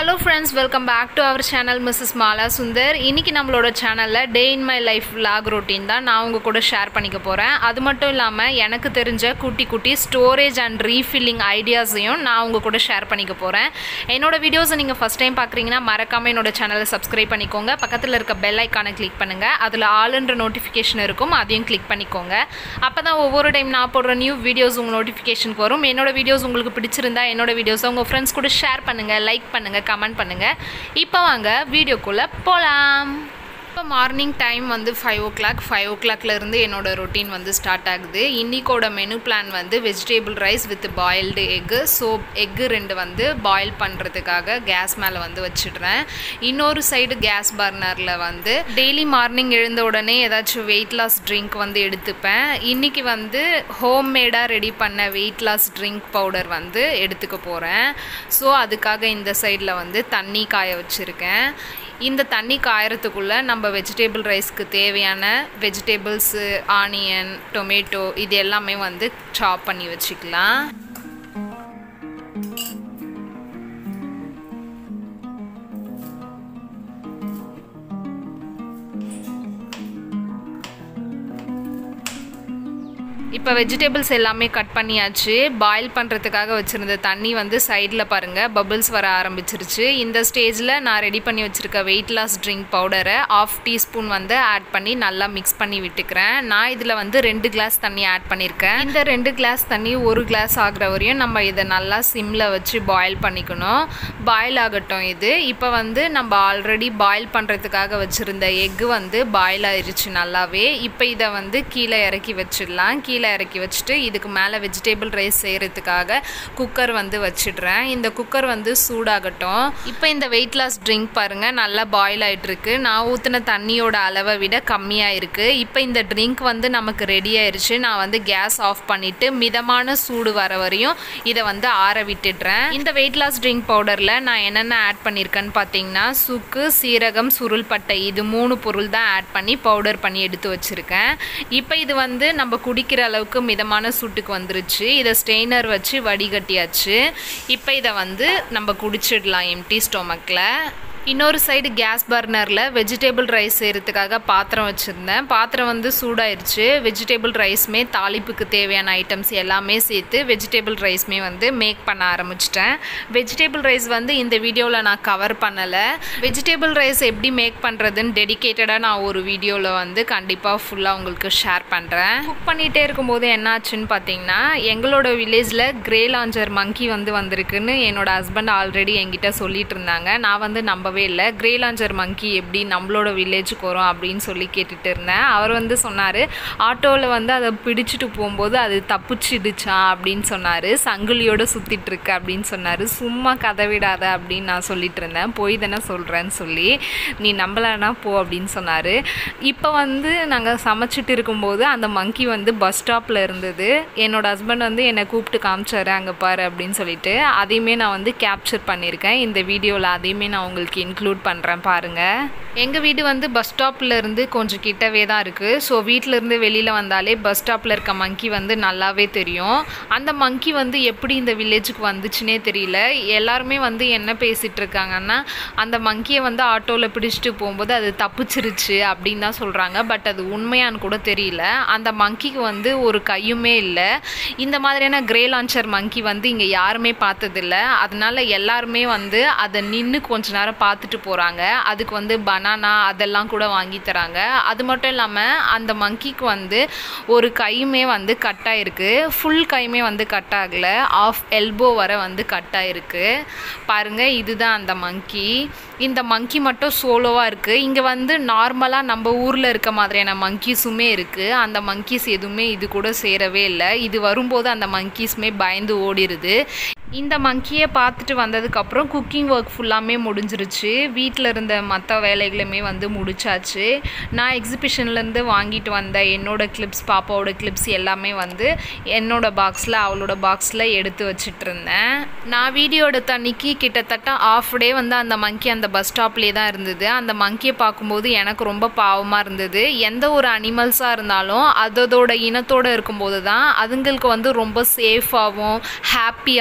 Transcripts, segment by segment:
hello friends welcome back to our channel Mrs Mala Sundar இன்னைக்கு நம்மளோட சேனலில் day in my life vlog routine தான் நான் உங்கள் கூட ஷேர் பண்ணிக்க போகிறேன் அது மட்டும் இல்லாமல் எனக்கு தெரிஞ்ச குட்டி குட்டி ஸ்டோரேஜ் அண்ட் ரீஃபில்லிங் ஐடியாஸையும் நான் உங்கள் கூட ஷேர் பண்ணிக்க போகிறேன் என்னோட வீடியோஸை நீங்கள் ஃபஸ்ட் டைம் பார்க்குறீங்கன்னா மறக்காமல் என்னோட சேனலை சப்ஸ்கிரைப் பண்ணிக்கோங்க பக்கத்தில் இருக்க பெல் ஐக்கானை கிளிக் பண்ணுங்கள் அதில் ஆளுன்ற நோட்டிஃபிகேஷன் இருக்கும் அதையும் கிளிக் பண்ணிக்கோங்க அப்போ தான் ஒவ்வொரு டைம் நான் போடுற நியூ வீடியோஸ் உங்கள் நோட்டிஃபிகேஷனுக்கு வரும் என்னோட வீடியோஸ் உங்களுக்கு பிடிச்சிருந்தா என்னோட வீடியோஸை உங்கள் ஃப்ரெண்ட்ஸ் கூட ஷேர் பண்ணுங்கள் லைக் பண்ணுங்கள் கமெண்ட் பண்ணுங்கள் இப்போ வாங்க வீடியோக்குள்ளே போகலாம் இப்போ மார்னிங் டைம் வந்து ஃபைவ் ஓ கிளாக் ஃபைவ் ஓ கிளாக்லேருந்து என்னோட ரொட்டீன் வந்து ஸ்டார்ட் ஆகுது இன்னிக்கோட மெனு பிளான் வந்து vegetable rice with boiled egg so egg ரெண்டு வந்து பாயில் பண்ணுறதுக்காக கேஸ் மேலே வந்து வச்சிடுறேன் இன்னொரு சைடு கேஸ் பர்னரில் வந்து டெய்லி மார்னிங் எழுந்த உடனே ஏதாச்சும் வெயிட் லாஸ் ட்ரிங்க் வந்து எடுத்துப்பேன் இன்றைக்கி வந்து ஹோம்மேடாக ரெடி பண்ண வெயிட் லாஸ் ட்ரிங்க் பவுடர் வந்து எடுத்துக்க போகிறேன் ஸோ அதுக்காக இந்த சைடில் வந்து தண்ணி காய வச்சுருக்கேன் இந்த தண்ணி காயறதுக்குள்ளே நம்ம வெஜிடேபிள் ரைஸ்க்கு தேவையான வெஜிடேபிள்ஸு ஆனியன் டொமேட்டோ இது எல்லாமே வந்து சாப் பண்ணி வச்சுக்கலாம் இப்போ வெஜிடபிள்ஸ் எல்லாமே கட் பண்ணியாச்சு பாயில் பண்ணுறதுக்காக வச்சுருந்த தண்ணி வந்து சைடில் பாருங்கள் பபிள்ஸ் வர ஆரம்பிச்சிருச்சு இந்த ஸ்டேஜில் நான் ரெடி பண்ணி வச்சுருக்க வெயிட் லாஸ் ட்ரிங்க் பவுடரை ஆஃப் டீஸ்பூன் வந்து ஆட் பண்ணி நல்லா மிக்ஸ் பண்ணி விட்டுக்கிறேன் நான் இதில் வந்து ரெண்டு கிளாஸ் தண்ணி ஆட் பண்ணியிருக்கேன் இந்த ரெண்டு கிளாஸ் தண்ணி ஒரு கிளாஸ் ஆகிற வரையும் நம்ம இதை நல்லா சிம்மில் வச்சு பாயில் பண்ணிக்கணும் பாயில் ஆகட்டும் இது இப்போ வந்து நம்ம ஆல்ரெடி பாயில் பண்ணுறதுக்காக வச்சுருந்த எக்கு வந்து பாயில் ஆயிருச்சு நல்லாவே இப்போ இதை வந்து கீழே இறக்கி வச்சிடலாம் கீழே இறக்கி வச்சுட்டு இதுக்கு மேலே வெஜிடேபிள் ரைஸ் செய்கிறதுக்காக குக்கர் வந்து வச்சிடுறேன் இந்த குக்கர் வந்து சூடாகட்டும் இப்போ இந்த வெயிட் லாஸ் ட்ரிங்க் பாருங்கள் நல்லா பாயில் ஆகிட்டுருக்கு நான் ஊற்றின தண்ணியோட அளவை விட கம்மியாக இருக்குது இப்போ இந்த ட்ரிங்க் வந்து நமக்கு ரெடி ஆயிருச்சு நான் வந்து கேஸ் ஆஃப் பண்ணிவிட்டு மிதமான சூடு வர வரையும் இதை வந்து ஆற விட்டுடுறேன் இந்த வெயிட் லாஸ் ட்ரிங்க் பவுடரில் நான் என்னென்ன ஆட் பண்ணியிருக்கேன்னு பார்த்தீங்கன்னா சுக்கு சீரகம் சுருள்பட்டை இது மூணு பொருள் தான் ஆட் பண்ணி பவுடர் பண்ணி எடுத்து வச்சுருக்கேன் இப்போ இது வந்து நம்ம குடிக்கிற அளவுக்கு மிதமான சூட்டுக்கு வந்துருச்சு இதை ஸ்டெய்னர் வச்சு வடிகட்டியாச்சு இப்போ இதை வந்து நம்ம குடிச்சிடலாம் எம்டி ஸ்டொமக்கில் இன்னொரு சைடு கேஸ் பர்னரில் வெஜிடேபிள் ரைஸ் செய்கிறதுக்காக பாத்திரம் வச்சுருந்தேன் பாத்திரம் வந்து சூடாயிருச்சு வெஜிடேபிள் ரைஸ்மே தாளிப்புக்கு தேவையான ஐட்டம்ஸ் எல்லாமே சேர்த்து வெஜிடேபிள் ரைஸ்மே வந்து மேக் பண்ண ஆரம்பிச்சிட்டேன் வெஜிடேபிள் ரைஸ் வந்து இந்த வீடியோவில் நான் கவர் பண்ணலை வெஜிடேபிள் ரைஸ் எப்படி மேக் பண்ணுறதுன்னு டெடிக்கேட்டடாக நான் ஒரு வீடியோவில் வந்து கண்டிப்பாக ஃபுல்லாக உங்களுக்கு ஷேர் பண்ணுறேன் குக் பண்ணிகிட்டே இருக்கும்போது என்ன ஆச்சுன்னு பார்த்தீங்கன்னா எங்களோட வில்லேஜில் கிரே லாஞ்சர் மங்கி வந்து வந்திருக்குன்னு என்னோட ஹஸ்பண்ட் ஆல்ரெடி என்கிட்ட சொல்லிட்டு இருந்தாங்க நான் வந்து நம்ப நம்பவே இல்லை கிரே லாஞ்சர் மங்கி எப்படி நம்மளோட வில்லேஜுக்கு வரும் அப்படின்னு சொல்லி கேட்டுட்டு இருந்தேன் அவர் வந்து சொன்னார் ஆட்டோவில் வந்து அதை பிடிச்சிட்டு போகும்போது அது தப்பிச்சிடுச்சா அப்படின்னு சொன்னார் சங்கிலியோடு சுற்றிட்டு இருக்கு அப்படின்னு சொன்னார் சும்மா கதை விடாத அப்படின்னு நான் சொல்லிட்டு இருந்தேன் போய் தானே சொல்கிறேன்னு சொல்லி நீ நம்பலைன்னா போ அப்படின்னு சொன்னார் இப்போ வந்து நாங்கள் சமைச்சிட்டு இருக்கும்போது அந்த மங்கி வந்து பஸ் ஸ்டாப்பில் இருந்தது என்னோட ஹஸ்பண்ட் வந்து என்னை கூப்பிட்டு காமிச்சாரு அங்கே பாரு அப்படின்னு சொல்லிட்டு அதையுமே நான் வந்து கேப்சர் பண்ணியிருக்கேன் இந்த வீடியோவில் அதையுமே நான் உங்களுக்கு இன்க்ளூட் பண்ணுறேன் பாருங்கள் எங்கள் வீடு வந்து பஸ் ஸ்டாப்பில் இருந்து கொஞ்சம் கிட்டவே தான் இருக்குது ஸோ வீட்டிலேருந்து வெளியில் வந்தாலே பஸ் ஸ்டாப்பில் இருக்க மங்கி வந்து நல்லாவே தெரியும் அந்த மங்கி வந்து எப்படி இந்த வில்லேஜுக்கு வந்துச்சுன்னே தெரியல எல்லாருமே வந்து என்ன பேசிகிட்டு இருக்காங்கன்னா அந்த மங்கியை வந்து ஆட்டோவில் பிடிச்சிட்டு போகும்போது அது தப்பிச்சிருச்சு அப்படின்னு தான் சொல்கிறாங்க பட் அது உண்மையான்னு கூட தெரியல அந்த மங்கிக்கு வந்து ஒரு கையுமே இல்லை இந்த மாதிரியான கிரே லான்ச்சர் மங்கி வந்து இங்கே யாருமே பார்த்ததில்ல அதனால எல்லாருமே வந்து அதை நின்று கொஞ்ச நேரம் பார்த்துட்டு போகிறாங்க அதுக்கு வந்து பனானா அதெல்லாம் கூட வாங்கி தராங்க அது மட்டும் இல்லாமல் அந்த மங்கிக்கு வந்து ஒரு கையுமே வந்து கட் ஆகிருக்கு ஃபுல் கையுமே வந்து கட் ஆகலை ஆஃப் எல்போ வர வந்து கட் ஆகிருக்கு பாருங்கள் இதுதான் அந்த மங்கி இந்த மங்கி மட்டும் சோலோவாக இருக்குது இங்கே வந்து நார்மலாக நம்ம ஊரில் இருக்க மாதிரியான மங்கீஸுமே இருக்குது அந்த மங்கீஸ் எதுவுமே இது கூட சேரவே இல்லை இது வரும்போது அந்த மங்கீஸுமே பயந்து ஓடிடுது இந்த மங்கியை பார்த்துட்டு வந்ததுக்கப்புறம் குக்கிங் ஒர்க் ஃபுல்லாமே முடிஞ்சிருச்சு வீட்டில் இருந்த மற்ற வேலைகளுமே வந்து முடிச்சாச்சு நான் எக்ஸிபிஷன்லேருந்து வாங்கிட்டு வந்த என்னோட கிளிப்ஸ் பாப்பாவோட கிளிப்ஸ் எல்லாமே வந்து என்னோட பாக்ஸில் அவளோட பாக்ஸில் எடுத்து வச்சுட்டு இருந்தேன் நான் வீடியோ எடுத்த அன்னைக்கு கிட்டத்தட்ட ஆஃப் டே வந்து அந்த மங்கி அந்த பஸ் ஸ்டாப்லேயே தான் இருந்தது அந்த மங்கியை பார்க்கும்போது எனக்கு ரொம்ப பாவமாக இருந்தது எந்த ஒரு அனிமல்ஸாக இருந்தாலும் அதோட இனத்தோடு இருக்கும்போது தான் அதுங்களுக்கு வந்து ரொம்ப சேஃபாகவும் ஹாப்பியாகவும் ஃபீல்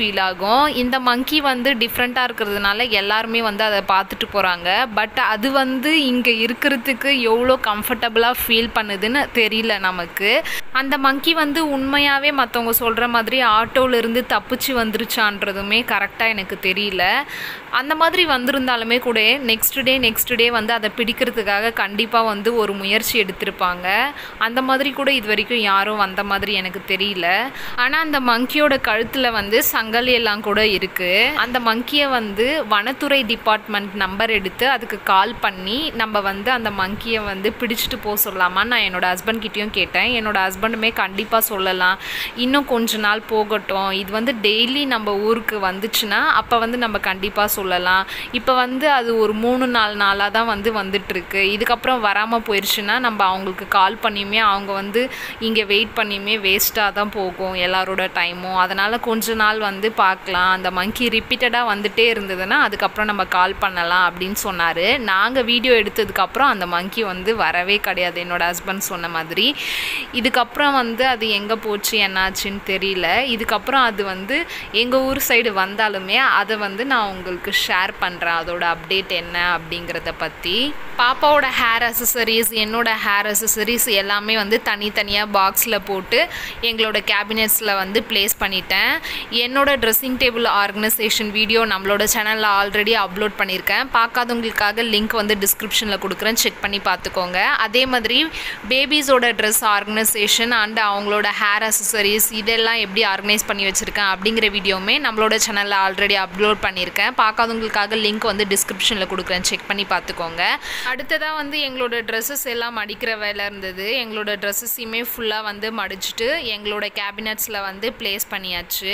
ஃபீல் ஆகும் இந்த மங்கி வந்து டிஃப்ரெண்ட்டாக இருக்கிறதுனால எல்லாருமே வந்து அதை பார்த்துட்டு போகிறாங்க பட் அது வந்து இங்கே இருக்கிறதுக்கு எவ்வளோ கம்ஃபர்டபுளாக ஃபீல் பண்ணுதுன்னு தெரியல நமக்கு அந்த மங்கி வந்து உண்மையாகவே மற்றவங்க சொல்கிற மாதிரி ஆட்டோவிலேருந்து தப்பிச்சு வந்துருச்சான்றதுமே கரெக்டாக எனக்கு தெரியல அந்த மாதிரி வந்திருந்தாலுமே கூட நெக்ஸ்ட் டே நெக்ஸ்ட் டே வந்து அதை பிடிக்கிறதுக்காக கண்டிப்பாக வந்து ஒரு முயற்சி எடுத்திருப்பாங்க அந்த மாதிரி கூட இது வரைக்கும் யாரும் வந்த மாதிரி எனக்கு தெரியல ஆனால் அந்த மங்கியோட கழுத்தில் வந்து சங்கலி எல்லாம் கூட இருக்குது அந்த மங்கியை வந்து வனத்துறை டிபார்ட்மெண்ட் நம்பர் எடுத்து அதுக்கு கால் பண்ணி நம்ம வந்து அந்த மங்கியை வந்து பிடிச்சிட்டு போக சொல்லலாமா நான் என்னோட ஹஸ்பண்ட் கிட்டேயும் கேட்டேன் என்னோட ஹஸ்பண்டுமே கண்டிப்பாக சொல்லலாம் இன்னும் கொஞ்ச நாள் போகட்டும் இது வந்து டெய்லி நம்ம ஊருக்கு வந்துச்சுன்னா அப்போ வந்து நம்ம கண்டிப்பாக சொல்லலாம் இப்போ வந்து அது ஒரு மூணு நாலு நாளாக தான் வந்து வந்துட்டுருக்கு இதுக்கப்புறம் வராமல் போயிடுச்சுன்னா நம்ம அவங்களுக்கு கால் பண்ணியுமே அவங்க வந்து இங்கே வெயிட் பண்ணியுமே வேஸ்ட்டாக தான் போகும் எல்லாரோட டைமும் அதனால் கொஞ்ச நாள் வந்து பார்க்கலாம் அந்த மங்கி ரிப்பீட்டடாக வந்துட்டே இருந்ததுன்னா அதுக்கப்புறம் நம்ம கால் பண்ணலாம் அப்படின்னு சொன்னார் நாங்கள் வீடியோ எடுத்ததுக்கப்புறம் அந்த மங்கி வந்து வரவே கிடையாது என்னோட ஹஸ்பண்ட் சொன்ன மாதிரி இதுக்கப்புறம் வந்து அது எங்கே போச்சு என்னாச்சுன்னு தெரியல இதுக்கப்புறம் அது வந்து எங்கள் ஊர் சைடு வந்தாலுமே அதை வந்து நான் உங்களுக்கு ஷேர் பண்ணுறேன் அதோட அப்டேட் என்ன அப்படிங்கிறத பற்றி பாப்பாவோட ஹேர் அசசரிஸ் என்னோட ஹேர் அசசரிஸ் எல்லாமே வந்து தனித்தனியாக பாக்ஸில் போட்டு எங்களோட கேபினெட்ஸில் வந்து ப்ளேஸ் பண்ணிட்டேன் என்னோட ட்ரெஸ்ஸிங் டேபிள் ஆர்கனைசேஷன் வீடியோ நம்மளோட சேனலில் ஆல்ரெடி அப்லோட் பண்ணியிருக்கேன் பார்க்காதவங்களுக்காக லிங்க் வந்து டிஸ்கிரிப்ஷனில் கொடுக்குறேன் செக் பண்ணி பார்த்துக்கோங்க அதே மாதிரி பேபிஸோட ட்ரெஸ் ஆர்கனைசேஷன் அண்ட் அவங்களோட ஹேர் அசசரிஸ் இதெல்லாம் எப்படி ஆர்கனைஸ் பண்ணி வச்சுருக்கேன் அப்படிங்கிற வீடியோவுமே நம்மளோட சேனலில் ஆல்ரெடி அப்லோட் பண்ணியிருக்கேன் பார்க்காதவங்களுக்காக லிங்க் வந்து டிஸ்கிரிப்ஷனில் கொடுக்குறேன் செக் பண்ணி பார்த்துக்கோங்க அடுத்ததாக வந்து எங்களோட ட்ரெஸ்ஸஸ் எல்லாம் மடிக்கிற வேலை இருந்தது எங்களோட ட்ரெஸ்ஸஸையுமே ஃபுல்லாக வந்து மடிச்சுட்டு எங்களோட கேபினட்ஸில் வந்து ப்ளேஸ் பண்ணியாச்சு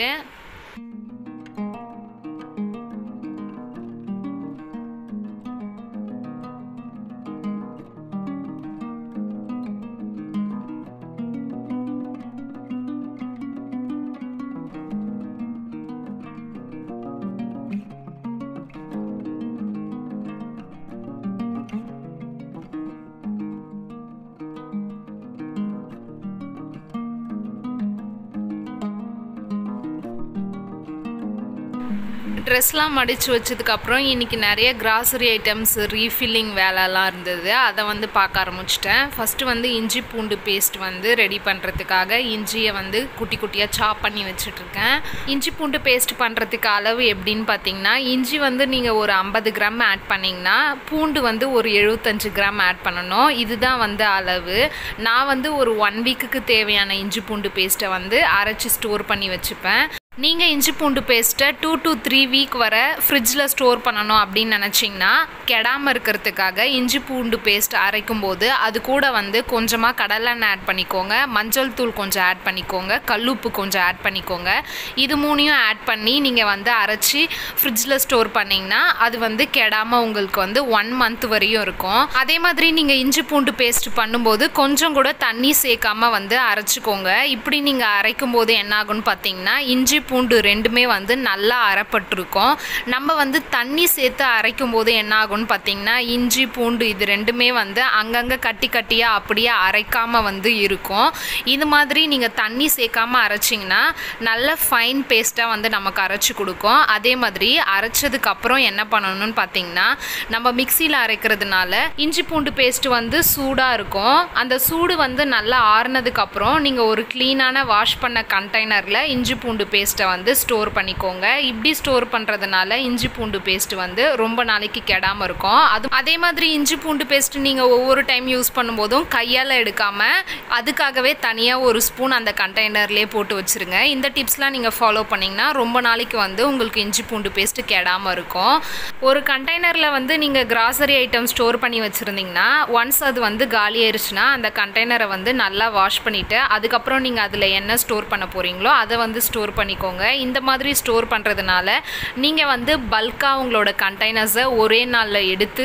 ட்ரெஸ்லாம் மடித்து வச்சதுக்கப்புறம் இன்றைக்கி நிறைய கிராசரி ஐட்டம்ஸ் ரீஃபில்லிங் வேலைலாம் இருந்தது அதை வந்து பார்க்க ஆரம்பிச்சிட்டேன் ஃபஸ்ட்டு வந்து இஞ்சி பூண்டு பேஸ்ட் வந்து ரெடி பண்ணுறதுக்காக இஞ்சியை வந்து குட்டி குட்டியாக சாப் பண்ணி வச்சுட்ருக்கேன் இஞ்சி பூண்டு பேஸ்ட் பண்ணுறதுக்கு அளவு எப்படின்னு பார்த்தீங்கன்னா இஞ்சி வந்து நீங்கள் ஒரு ஐம்பது கிராம் ஆட் பண்ணிங்கன்னா பூண்டு வந்து ஒரு எழுபத்தஞ்சு கிராம் ஆட் பண்ணணும் இதுதான் வந்து அளவு நான் வந்து ஒரு ஒன் வீக்குக்கு தேவையான இஞ்சி பூண்டு பேஸ்ட்டை வந்து அரைச்சி ஸ்டோர் பண்ணி வச்சுப்பேன் நீங்கள் இஞ்சி பூண்டு பேஸ்ட்டை டூ டு த்ரீ வீக் வர ஃப்ரிட்ஜில் ஸ்டோர் பண்ணணும் அப்படின்னு நினச்சிங்கன்னா கெடாமல் இருக்கிறதுக்காக இஞ்சி பூண்டு பேஸ்ட் அரைக்கும் போது அது கூட வந்து கொஞ்சமாக கடலெண்ணெய் ஆட் பண்ணிக்கோங்க மஞ்சள் தூள் கொஞ்சம் ஆட் பண்ணிக்கோங்க கல்லுப்பு கொஞ்சம் ஆட் பண்ணிக்கோங்க இது மூணையும் ஆட் பண்ணி நீங்கள் வந்து அரைச்சி ஃப்ரிட்ஜில் ஸ்டோர் பண்ணிங்கன்னா அது வந்து கெடாமல் உங்களுக்கு வந்து ஒன் மந்த் வரையும் இருக்கும் அதே மாதிரி நீங்கள் இஞ்சி பூண்டு பேஸ்ட் பண்ணும்போது கொஞ்சம் கூட தண்ணி சேர்க்காம வந்து அரைச்சிக்கோங்க இப்படி நீங்கள் அரைக்கும் போது என்ன ஆகும்னு பார்த்தீங்கன்னா இஞ்சி பூண்டு ரெண்டுமே வந்து நல்லா அரைப்பட்டிருக்கும் நம்ம வந்து தண்ணி சேர்த்து அரைக்கும் போது என்ன ஆகும்னு பார்த்தீங்கன்னா இஞ்சி பூண்டு இது ரெண்டுமே வந்து அங்கங்கே கட்டி கட்டியாக அப்படியே அரைக்காமல் வந்து இருக்கும் இது மாதிரி நீங்கள் தண்ணி சேர்க்காம அரைச்சிங்கன்னா நல்ல ஃபைன் பேஸ்ட்டாக வந்து நமக்கு அரைச்சி கொடுக்கும் அதே மாதிரி அரைச்சதுக்கப்புறம் என்ன பண்ணணும்னு பார்த்தீங்கன்னா நம்ம மிக்சியில் அரைக்கிறதுனால இஞ்சி பூண்டு பேஸ்ட் வந்து சூடாக இருக்கும் அந்த சூடு வந்து நல்லா ஆறுனதுக்கப்புறம் நீங்கள் ஒரு க்ளீனான வாஷ் பண்ண கண்டெய்னரில் இஞ்சி பூண்டு பேஸ்ட்டை வந்து ஸ்டோர் பண்ணிக்கோங்க இப்படி ஸ்டோர் பண்ணுறதுனால இஞ்சி பூண்டு பேஸ்ட் வந்து ரொம்ப நாளைக்கு கெடாமல் இருக்கும் அது அதே மாதிரி இஞ்சி பூண்டு பேஸ்ட் நீங்கள் ஒவ்வொரு டைம் யூஸ் பண்ணும்போதும் கையால் எடுக்காமல் அதுக்காகவே தனியாக ஒரு ஸ்பூன் அந்த கண்டெய்னர்லேயே போட்டு வச்சுருங்க இந்த டிப்ஸ்லாம் நீங்கள் ஃபாலோ பண்ணிங்கன்னா ரொம்ப நாளைக்கு வந்து உங்களுக்கு இஞ்சி பூண்டு பேஸ்ட்டு கெடாமல் இருக்கும் ஒரு கண்டெய்னரில் வந்து நீங்கள் கிராசரி ஐட்டம் ஸ்டோர் பண்ணி வச்சுருந்தீங்கன்னா ஒன்ஸ் அது வந்து காலி ஆயிடுச்சுன்னா அந்த கண்டெய்னரை வந்து நல்லா வாஷ் பண்ணிவிட்டு அதுக்கப்புறம் நீங்கள் அதில் என்ன ஸ்டோர் பண்ண போகிறீங்களோ அதை வந்து ஸ்டோர் பண்ணிக்கோங்க இந்த மாதிரி ஸ்டோர் பண்ணுறதுனால நீங்கள் வந்து பல்காக உங்களோட கண்டெய்னர்ஸை ஒரே நாளில் எடுத்து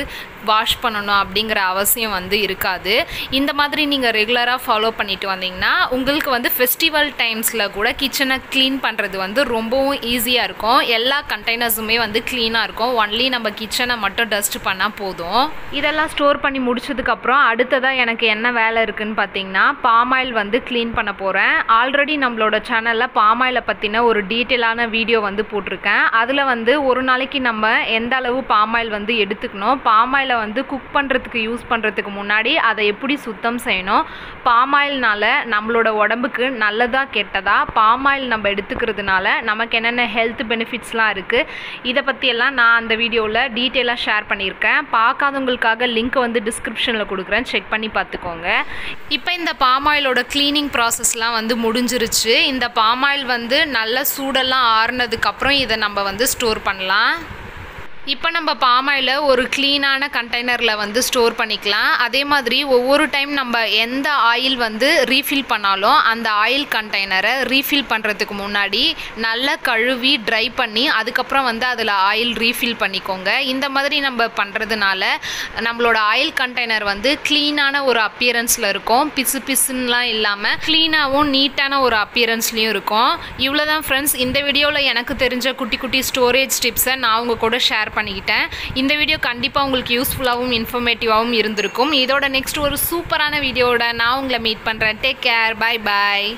வாஷ் பண்ணணும் அப்படிங்கிற அவசியம் வந்து இருக்காது இந்த மாதிரி நீங்கள் ரெகுலராக ஃபாலோ பண்ணிட்டு வந்தீங்கன்னா உங்களுக்கு வந்து ஃபெஸ்டிவல் டைம்ஸில் கூட கிச்சனை க்ளீன் பண்ணுறது வந்து ரொம்பவும் ஈஸியாக இருக்கும் எல்லா கண்டெய்னர்ஸுமே வந்து க்ளீனாக இருக்கும் ஒன்லி நம்ம கிச்சனை மட்டும் டஸ்ட் பண்ணால் போதும் இதெல்லாம் ஸ்டோர் பண்ணி முடிச்சதுக்கப்புறம் அடுத்ததாக எனக்கு என்ன வேலை இருக்குன்னு பார்த்தீங்கன்னா பாம் ஆயில் வந்து க்ளீன் பண்ண போகிறேன் ஆல்ரெடி நம்மளோட சேனலில் பாம் ஆயிலை பற்றின ஒரு டீட்டெயிலான வீடியோ வந்து போட்டிருக்கேன் அதில் வந்து ஒரு நாளைக்கு நம்ம எந்த அளவு பாம் ஆயில் வந்து எடுத்துக்கணும் பாம் ஆயிலை வந்து குக் பண்ணுறதுக்கு யூஸ் பண்ணுறதுக்கு முன்னாடி அதை எப்படி சுத்தம் செய்யணும் பாம் ஆயில்னால நம்மளோட உடம்புக்கு நல்லதா கெட்டதா பாம் ஆயில் நம்ம எடுத்துக்கிறதுனால நமக்கு என்னென்ன ஹெல்த் பெனிஃபிட்ஸ்லாம் இருக்குது இதை பற்றியெல்லாம் நான் அந்த வீடியோவில் டீட்டெயிலாக ஷேர் பண்ணியிருக்கேன் பார்க்காதவங்களுக்காக லிங்க் வந்து டிஸ்கிரிப்ஷனில் கொடுக்குறேன் செக் பண்ணி பார்த்துக்கோங்க இப்போ இந்த பாம் ஆயிலோட க்ளீனிங் ப்ராசஸ்லாம் வந்து முடிஞ்சிருச்சு இந்த பாம் ஆயில் வந்து நல்ல சூடெல்லாம் ஆறுனதுக்கப்புறம் இதை நம்ம வந்து ஸ்டோர் பண்ணலாம் இப்போ நம்ம பாம் ஆயிலை ஒரு க்ளீனான கண்டெய்னரில் வந்து ஸ்டோர் பண்ணிக்கலாம் அதே மாதிரி ஒவ்வொரு டைம் நம்ம எந்த ஆயில் வந்து ரீஃபில் பண்ணாலும் அந்த ஆயில் கண்டெய்னரை ரீஃபில் பண்ணுறதுக்கு முன்னாடி நல்லா கழுவி ட்ரை பண்ணி அதுக்கப்புறம் வந்து அதில் ஆயில் ரீஃபில் பண்ணிக்கோங்க இந்த மாதிரி நம்ம பண்ணுறதுனால நம்மளோட ஆயில் கண்டெய்னர் வந்து க்ளீனான ஒரு அப்பியரன்ஸில் இருக்கும் பிசு பிசுன்னுலாம் இல்லாமல் க்ளீனாகவும் நீட்டான ஒரு அப்பியரன்ஸ்லேயும் இருக்கும் இவ்வளோ தான் ஃப்ரெண்ட்ஸ் இந்த வீடியோவில் எனக்கு தெரிஞ்ச குட்டி குட்டி ஸ்டோரேஜ் டிப்ஸை நான் உங்கள் கூட ஷேர் பண்ணிக்கிட்டேன் இந்த வீடியோ கண்டிப்பாக உங்களுக்கு யூஸ்ஃபுல்லாகவும் இன்ஃபர்மேட்டிவாகவும் இருந்திருக்கும் இதோட நெக்ஸ்ட் ஒரு சூப்பரான வீடியோவோட நான் உங்களை மீட் பண்ணுறேன் டேக் கேர் பை பாய்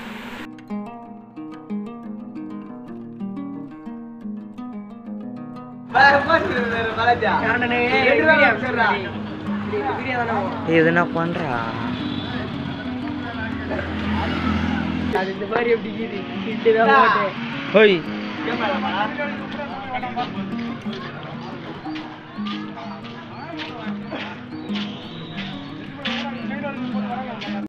எதுனா பண்றா ஓய்